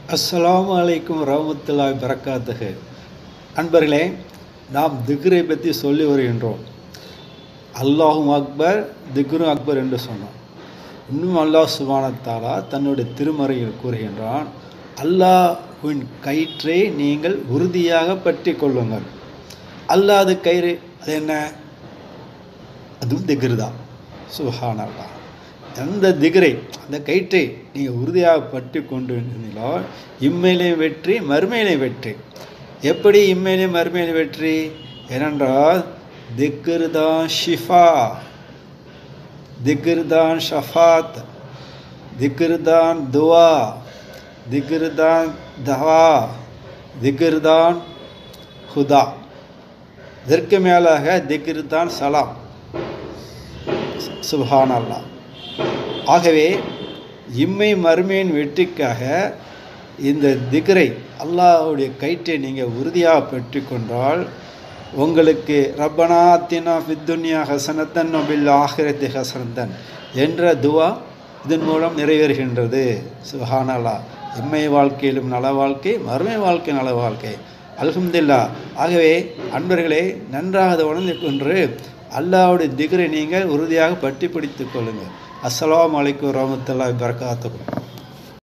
அஸ்ஸலாமு அலைக்கும் ரஹமத்துல்லாஹி பரக்காத்துஹு அன்பர்களே நாம் திக்ரை பற்றி சொல்லி வருகின்றோம் அல்லாஹும் அக்பர் திக்ரும் அக்பர் என்று சொன்னோம் இன்னும் அல்லாஹ் சுபானத்தாலா தன்னுடைய திருமறையில் கூறுகின்றான் அல்லாஹ்வின் கயிற்றை நீங்கள் உறுதியாக பற்றி கொள்ளுங்கள் அல்லாது கயிறு அது என்ன அதுவும் திக்ரு தான் சுஹான் அல்லாஹ் அந்த திகரை அந்த கயிற்றை நீங்கள் உறுதியாக பற்றி கொண்டு இருந்தீங்களோ இம்மையிலே வெற்றி மறுமையிலே வெற்றி எப்படி இம்மையிலே மறுமையிலே வெற்றி ஏனென்றால் திக்ரு தான் ஷிஃபா திக்ரு தான் ஷஃபாத் திக்ரு தான் துவா திக்ரு தான் தவா திக்ரு தான் ஹுதா இதற்கு மேலாக திக்ரு தான் சலாம் சுபஹான் அல்லாஹ் ஆகவே இம்மை மறுமையின் வெற்றிக்காக இந்த திகரை அல்லாஹுடைய கயிற்றை நீங்கள் உறுதியாக பெற்றுக்கொண்டால் உங்களுக்கு ரப்பனா தினா ஃபித்துன்யா ஹசனத்தன் நபில் ஆஹிரத்தி ஹசனத்தன் என்ற துவா இதன் மூலம் நிறைவேறுகின்றது சுஹானல்லா இம்மை வாழ்க்கையிலும் நல வாழ்க்கை மறுமை வாழ்க்கை நல வாழ்க்கை அல்ஹம்துல்லா ஆகவே அன்பர்களே நன்றாக அதை உணர்ந்து கொன்று அல்லாவுடைய திகரை நீங்கள் உறுதியாக பற்றி பிடித்துக் கொள்ளுங்கள் அஸ்ஸலாமு அலைக்கும் வரமத்துல்லாஹி வரகாத்துக்கும்